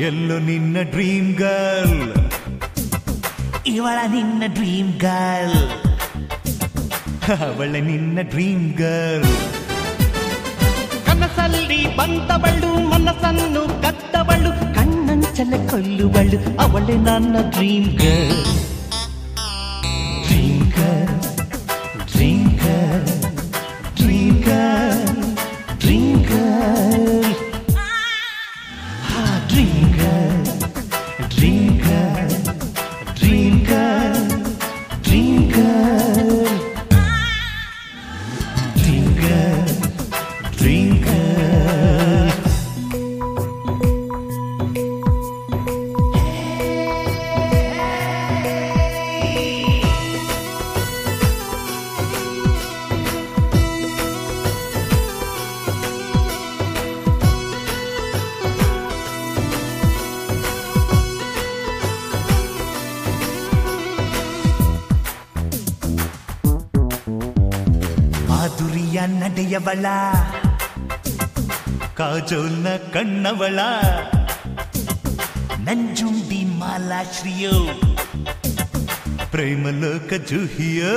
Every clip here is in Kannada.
ಎಲ್ಲೋ ನಿನ್ನ ಡ್ರೀಮ್ ಗರ್ಲ್ ಇವಳ ನಿನ್ನ ಡ್ರೀಮ್ ಗರ್ಲ್ ಅವಳ ನಿನ್ನ ಡ್ರೀಮ್ ಗರ್ಲ್ ಕನಸಲ್ಲಿ ಬಂದವಳು ಮನಸ್ಸನ್ನು ಕದ್ದವಳು ಕಣ್ಣಂಚಲೆ ಕೊಲ್ಲುವಳು ಅವಳೆ ನನ್ನ dream girl dream girl dream girl dream girl dream girl dream girl dream girl dream girl dream girl dream girl dream girl ಮಾಧುರಿಯ ನಡೆಯವಳ ಕಾಜೋಲ್ನ ಕಣ್ಣವಳ ನಂಜುಂಡಿ ಮಾಲಾಶ್ರಿಯೋ ಪ್ರೇಮಲೋಕ ಜುಹಿಯೋ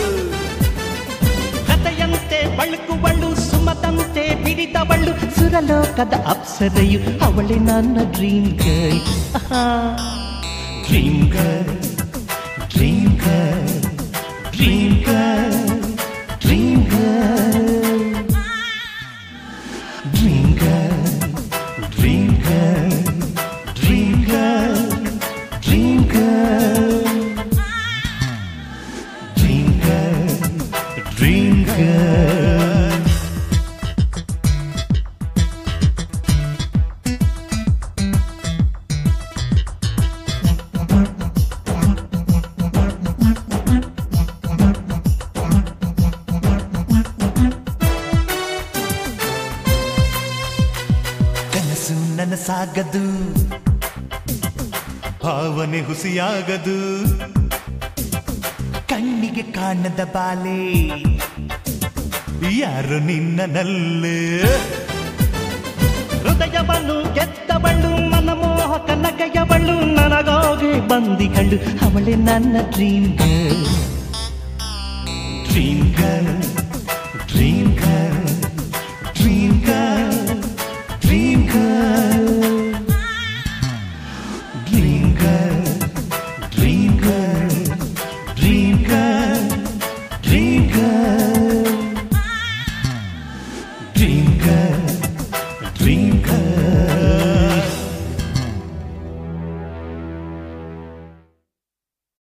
ಕಥೆಯಂತೆ ಬಳುಕುವಳು ಸುಮದಂತೆ ಬಿಡಿದವಳು ಸುರಲೋಕದ ಅಪ್ಸರೆಯು ಅವಳೆ ನನ್ನ dream girl dream girl dream girl dream girl dream girl dream girl dream girl dream girl dream girl dream girl dream girl ಕನಸು ನನಸಾಗದು ಭಾವನೆ ಹುಸಿಯಾಗದು ಕಣ್ಣಿಗೆ ಕಾಣದ ಬಾಲೆ ಯಾರು ನಿನ್ನನಲ್ಲೇ ಹೃದಯವನ್ನು ಗೆದ್ದವಳು ಮನಮೋಹಕ ನಗೆಯವಳು ನನಗಾಗಿ ಬಂದಿಗಳು ಅವಳೆ ನನ್ನ dream girl dream girl dream girl dream girl dream girl dream girl dream girl dream girl dream girl dream girl dream girl